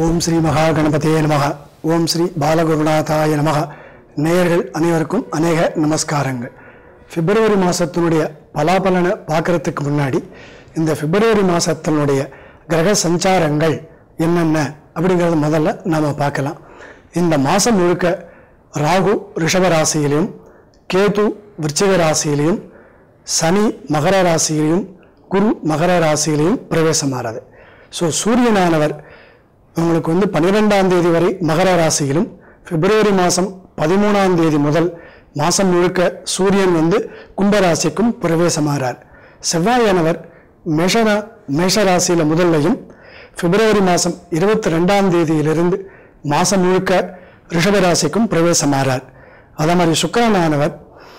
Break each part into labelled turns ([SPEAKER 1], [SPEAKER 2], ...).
[SPEAKER 1] ஓம் ஸ்ரீ மகா கணபதியே நமக ஓம் ஸ்ரீ பாலகுருநாதாய நமக நேயர்கள் அனைவருக்கும் அநேக நமஸ்காரங்கள் பிப்ரவரி மாதத்தினுடைய பலாபலனை பார்க்கறதுக்கு முன்னாடி இந்த பிப்ரவரி மாதத்தினுடைய கிரக சஞ்சாரங்கள் என்னென்ன அப்படிங்கிறத முதல்ல நாம் பார்க்கலாம் இந்த மாதம் முழுக்க ராகு ரிஷப ராசியிலையும் கேது விருச்சிக ராசியிலையும் சனி மகர ராசியிலையும் குரு மகர ராசியிலையும் பிரவேசமாகிறது ஸோ சூரியனானவர் உங்களுக்கு வந்து பன்னிரெண்டாம் தேதி வரை மகர ராசியிலும் பிப்ரவரி மாதம் பதிமூணாம் தேதி முதல் மாதம் முழுக்க சூரியன் வந்து கும்பராசிக்கும் பிரவேசமாகிறார் செவ்வாயானவர் மேஷரா மேஷ ராசியில் முதல்லையும் பிப்ரவரி மாதம் இருபத்தி ரெண்டாம் தேதியிலிருந்து மாதம் முழுக்க ரிஷப ராசிக்கும் பிரவேசமாகிறார் அதே மாதிரி சுக்கிரனானவர்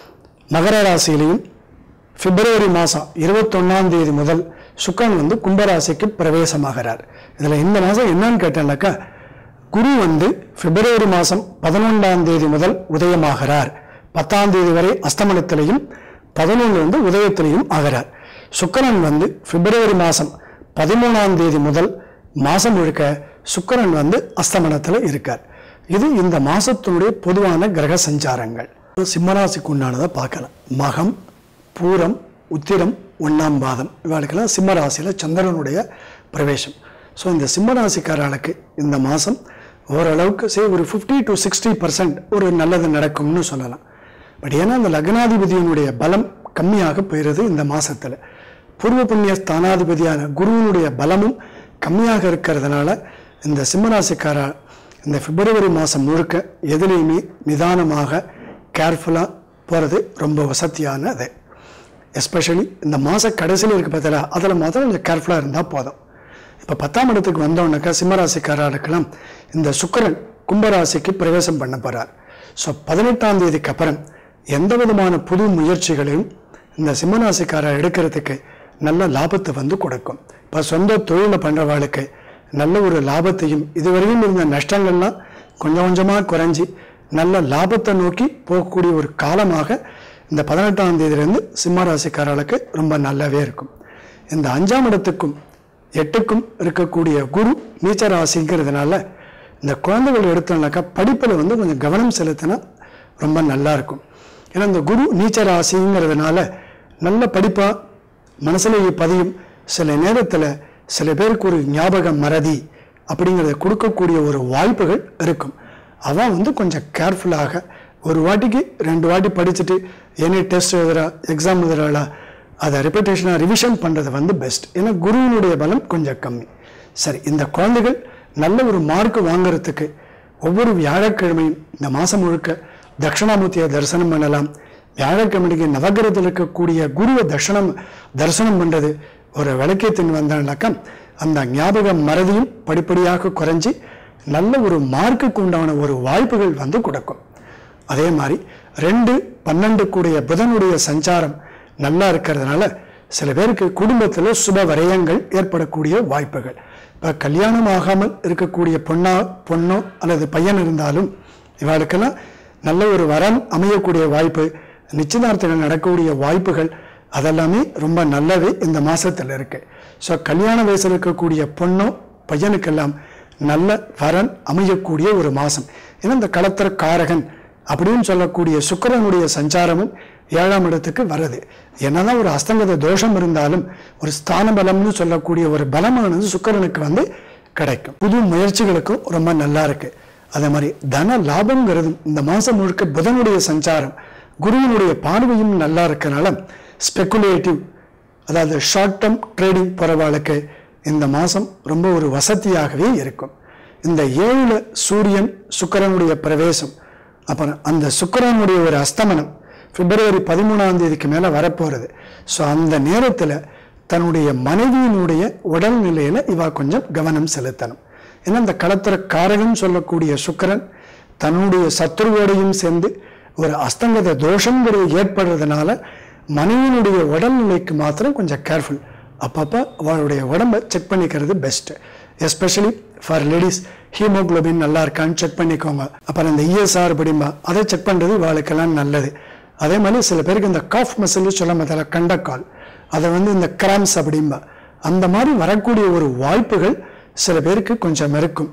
[SPEAKER 1] மகர ராசியிலையும் பிப்ரவரி மாதம் இருபத்தொன்னாம் தேதி முதல் சுக்கரன் வந்து கும்பராசிக்கு பிரவேசமாகிறார் இதில் இந்த மாதம் என்னன்னு கேட்டேன்னாக்கா குரு வந்து பிப்ரவரி மாதம் பதினொன்றாம் தேதி முதல் உதயமாகிறார் பத்தாம் தேதி வரை அஸ்தமனத்திலையும் பதினொன்று வந்து உதயத்திலையும் ஆகிறார் சுக்கிரன் வந்து பிப்ரவரி மாதம் பதிமூணாம் தேதி முதல் மாதம் முழுக்க சுக்கிரன் வந்து அஸ்தமனத்தில் இருக்கார் இது இந்த மாதத்தினுடைய பொதுவான கிரக சஞ்சாரங்கள் சிம்மராசிக்கு உண்டானதை பார்க்கலாம் மகம் பூரம் உத்திரம் ஒன்றாம் பாதம் இவர்களுக்கெல்லாம் சிம்ம ராசியில் சந்திரனுடைய பிரவேசம் ஸோ இந்த சிம்ம ராசிக்காரர்களுக்கு இந்த மாதம் ஓரளவுக்கு சே ஒரு ஃபிஃப்டி டு சிக்ஸ்டி பர்சன்ட் ஒரு நல்லது நடக்கும்னு சொல்லலாம் பட் ஏன்னா அந்த லக்னாதிபதியினுடைய பலம் கம்மியாக போயிடுது இந்த மாதத்தில் பூர்வ புண்ணிய ஸ்தானாதிபதியான குருவினுடைய பலமும் கம்மியாக இருக்கிறதுனால இந்த சிம்மராசிக்கார இந்த பிப்ரவரி மாதம் முழுக்க எதுலேயுமே நிதானமாக கேர்ஃபுல்லாக போகிறது ரொம்ப வசதியானது எஸ்பெஷலி இந்த மாத கடைசியில் இருக்க பார்த்தல அதில் மாத்திரம் கொஞ்சம் கேர்ஃபுல்லாக இருந்தால் போதும் இப்போ பத்தாம் இடத்துக்கு வந்தோடனாக்கா சிம்மராசிக்காரர்களுக்கெல்லாம் இந்த சுக்கிரன் கும்பராசிக்கு பிரவேசம் பண்ண போகிறார் ஸோ பதினெட்டாம் தேதிக்கு அப்புறம் எந்த விதமான புது முயற்சிகளையும் இந்த சிம்மராசிக்காரர் எடுக்கிறதுக்கு நல்ல லாபத்தை வந்து கொடுக்கும் இப்போ சொந்த தொழிலை பண்ணுறவாளுக்கு நல்ல ஒரு லாபத்தையும் இதுவரையும் இருந்த நஷ்டங்கள்லாம் கொஞ்சம் கொஞ்சமாக குறைஞ்சி நல்ல லாபத்தை நோக்கி போகக்கூடிய ஒரு காலமாக இந்த பதினெட்டாம் தேதியிலேருந்து சிம்ம ராசிக்காரர்களுக்கு ரொம்ப நல்லாவே இருக்கும் இந்த அஞ்சாம் இடத்துக்கும் எட்டுக்கும் இருக்கக்கூடிய குரு நீச்ச ராசிங்கிறதுனால இந்த குழந்தைகள் எடுத்தோம்னாக்கா படிப்பில் வந்து கொஞ்சம் கவனம் செலுத்தினா ரொம்ப நல்லா இருக்கும் ஏன்னா இந்த குரு நீச்ச ராசிங்கிறதுனால நல்ல படிப்பாக மனசுலேயே பதியும் சில நேரத்தில் சில பேருக்கு ஒரு ஞாபக மறதி அப்படிங்கிறத கொடுக்கக்கூடிய ஒரு வாய்ப்புகள் இருக்கும் அவன் வந்து கொஞ்சம் கேர்ஃபுல்லாக ஒரு வாட்டிக்கு ரெண்டு வாட்டி படிச்சுட்டு எனி டெஸ்ட் எழுதுறா எக்ஸாம் எழுதுறாளா அதை ரிப்பீட்டேஷனாக ரிவிஷன் பண்ணுறது வந்து பெஸ்ட் ஏன்னா குருவினுடைய பலம் கொஞ்சம் கம்மி சரி இந்த குழந்தைகள் நல்ல ஒரு மார்க் வாங்குறதுக்கு ஒவ்வொரு வியாழக்கிழமையும் இந்த மாதம் முழுக்க தட்சிணாமூர்த்தியை தரிசனம் பண்ணலாம் வியாழக்கிழமைக்கு நவகிரகத்தில் இருக்கக்கூடிய குருவை தர்சனம் தரிசனம் பண்ணுறது ஒரு விளக்கத்தின் வந்தானாக்கா அந்த ஞாபக மறதியும் படிப்படியாக குறைஞ்சி நல்ல ஒரு மார்க்குக்கு உண்டான ஒரு வாய்ப்புகள் வந்து கொடுக்கும் அதே மாதிரி ரெண்டு பன்னெண்டு கூடிய புதனுடைய சஞ்சாரம் நல்லா இருக்கிறதுனால சில பேருக்கு குடும்பத்தில் சுப வரையங்கள் ஏற்படக்கூடிய வாய்ப்புகள் இப்போ கல்யாணம் ஆகாமல் இருக்கக்கூடிய பொண்ணா பொண்ணோ அல்லது பையன் இருந்தாலும் இவளுக்கெல்லாம் நல்ல ஒரு வரம் அமையக்கூடிய வாய்ப்பு நிச்சயதார்த்தங்கள் நடக்கக்கூடிய வாய்ப்புகள் அதெல்லாமே ரொம்ப நல்லவே இந்த மாசத்துல இருக்கு ஸோ கல்யாண வயசில் இருக்கக்கூடிய பொண்ணோ பையனுக்கெல்லாம் நல்ல வரன் அமையக்கூடிய ஒரு மாதம் ஏன்னா இந்த களத்திர காரகன் அப்படின்னு சொல்லக்கூடிய சுக்கிரனுடைய சஞ்சாரமும் ஏழாம் இடத்துக்கு வருது என்னதான் ஒரு அஸ்தங்கத தோஷம் இருந்தாலும் ஒரு ஸ்தான பலம்னு சொல்லக்கூடிய ஒரு பலமானது சுக்கிரனுக்கு வந்து கிடைக்கும் புது முயற்சிகளுக்கும் ரொம்ப நல்லா இருக்கு அதே மாதிரி தன லாபங்கிறது இந்த மாதம் முழுக்க புதனுடைய சஞ்சாரம் குருவினுடைய பார்வையும் நல்லா இருக்கனால ஸ்பெக்குலேட்டிவ் அதாவது ஷார்ட் டேர்ம் ட்ரேடிங் போகிறவாளுக்கு இந்த மாதம் ரொம்ப ஒரு வசதியாகவே இருக்கும் இந்த ஏழுல சூரியன் சுக்கிரனுடைய பிரவேசம் அப்புறம் அந்த சுக்கிரனுடைய ஒரு அஸ்தமனம் பிப்ரவரி பதிமூணாம் தேதிக்கு மேலே வரப்போகிறது ஸோ அந்த நேரத்தில் தன்னுடைய மனைவியினுடைய உடல்நிலையில் இவ கொஞ்சம் கவனம் செலுத்தணும் ஏன்னா இந்த களத்திர காரகம் சொல்லக்கூடிய சுக்கிரன் தன்னுடைய சத்ருவோடையும் சேர்ந்து ஒரு அஸ்தங்கத தோஷங்கிறது ஏற்படுறதுனால மனைவியினுடைய உடல்நிலைக்கு மாத்திரம் கொஞ்சம் கேர்ஃபுல் அப்பப்போ அவளுடைய உடம்பை செக் பண்ணிக்கிறது best especially for ladies haemoglobin நல்லா இருக்கான்னு செக் பண்ணிக்கோங்க அப்புறம் இந்த இஎஸ்ஆர் படிம்பா அதை செக் பண்ணுறது இவாளுக்கெல்லாம் நல்லது அதே மாதிரி சில பேருக்கு இந்த காஃப் மசில் சொல்ல மாட்டாங்க கண்டக்கால் அதை வந்து இந்த கிராம்ஸ் அப்படிம்பா அந்த மாதிரி வரக்கூடிய ஒரு வாய்ப்புகள் சில பேருக்கு கொஞ்சம் இருக்கும்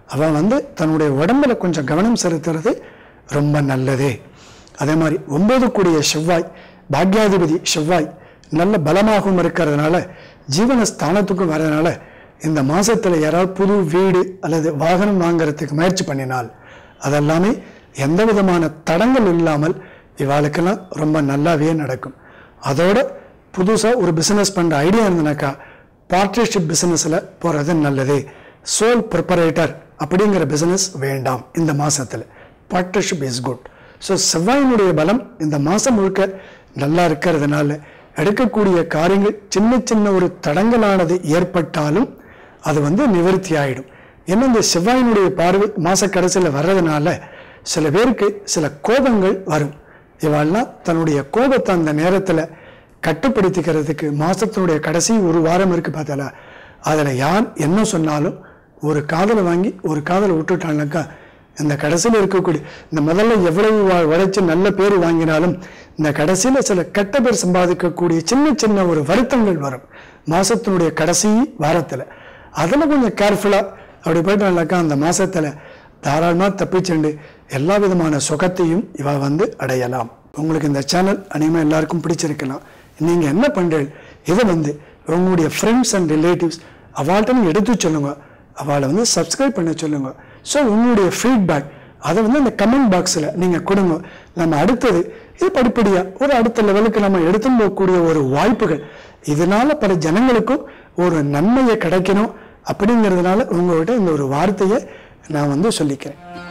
[SPEAKER 1] அவன் வந்து தன்னுடைய உடம்புல கொஞ்சம் கவனம் செலுத்துறது ரொம்ப நல்லது அதே மாதிரி ஒன்பது கூடிய செவ்வாய் பாக்யாதிபதி செவ்வாய் நல்ல பலமாகவும் இருக்கிறதுனால ஜீவன ஸ்தானத்துக்கும் வரதுனால இந்த மாசத்துல யாராவது புது வீடு அல்லது வாகனம் வாங்குறதுக்கு முயற்சி பண்ணினால் அதெல்லாமே எந்த விதமான தடங்கள் இல்லாமல் இவாளுக்கெல்லாம் ரொம்ப நல்லாவே நடக்கும் அதோட புதுசாக ஒரு பிஸ்னஸ் பண்ணுற ஐடியா இருந்தனாக்கா பார்ட்னர்ஷிப் பிஸ்னஸில் போகிறது நல்லது சோல் ப்ரிப்பரேட்டர் அப்படிங்கிற பிஸ்னஸ் வேண்டாம் இந்த மாசத்துல பார்ட்னர்ஷிப் இஸ் குட் ஸோ செவ்வாயினுடைய பலம் இந்த மாதம் முழுக்க நல்லா இருக்கிறதுனால எடுக்கக்கூடிய காரியங்கள் சின்ன சின்ன ஒரு தடங்கலானது ஏற்பட்டாலும் அது வந்து நிவர்த்தி ஆயிடும் ஏன்னா இந்த செவ்வாயினுடைய பார்வை மாச கடைசியில் வர்றதுனால சில பேருக்கு சில கோபங்கள் வரும் இவெல்லாம் தன்னுடைய கோபத்தை அந்த நேரத்தில் கட்டுப்படுத்திக்கிறதுக்கு மாசத்தினுடைய கடைசி ஒரு வாரம் இருக்கு பார்த்தால அதில் யார் என்ன சொன்னாலும் ஒரு காதலை வாங்கி ஒரு காதலை விட்டுட்டாங்கனாக்கா இந்த கடைசியில் இருக்கக்கூடிய இந்த முதல்ல எவ்வளவு வா- உழைச்சு நல்ல பேர் வாங்கினாலும் இந்த கடைசியில் சில கெட்ட பேர் சம்பாதிக்கக்கூடிய சின்ன சின்ன ஒரு வருத்தங்கள் வரும் மாசத்தினுடைய கடைசி வாரத்தில் அதில் கொஞ்சம் கேர்ஃபுல்லாக அப்படி போயிட்டாங்கனாக்கா அந்த மாசத்துல தாராளமாக தப்பிச்சுண்டு எல்லா விதமான சுகத்தையும் இவ வந்து அடையலாம் உங்களுக்கு இந்த சேனல் அனிமே எல்லாருக்கும் பிடிச்சிருக்கலாம் நீங்கள் என்ன பண்ணுறீங்க இதை வந்து உங்களுடைய ஃப்ரெண்ட்ஸ் அண்ட் ரிலேட்டிவ்ஸ் அவள்கிட்ட நீங்கள் எடுத்து சொல்லுங்க அவளை வந்து சப்ஸ்கிரைப் பண்ண சொல்லுங்க ஸோ உங்களுடைய ஃபீட்பேக் அதை வந்து அந்த கமெண்ட் பாக்ஸில் நீங்கள் கொடுங்க நம்ம அடுத்தது இது படிப்படியாக ஒரு அடுத்த லெவலுக்கு நம்ம எடுத்துன்னு போகக்கூடிய ஒரு வாய்ப்புகள் இதனால பல ஜனங்களுக்கும் ஒரு நன்மையை கிடைக்கணும் அப்படிங்கிறதுனால உங்கள்கிட்ட இந்த ஒரு வார்த்தையை நான் வந்து சொல்லிக்கிறேன்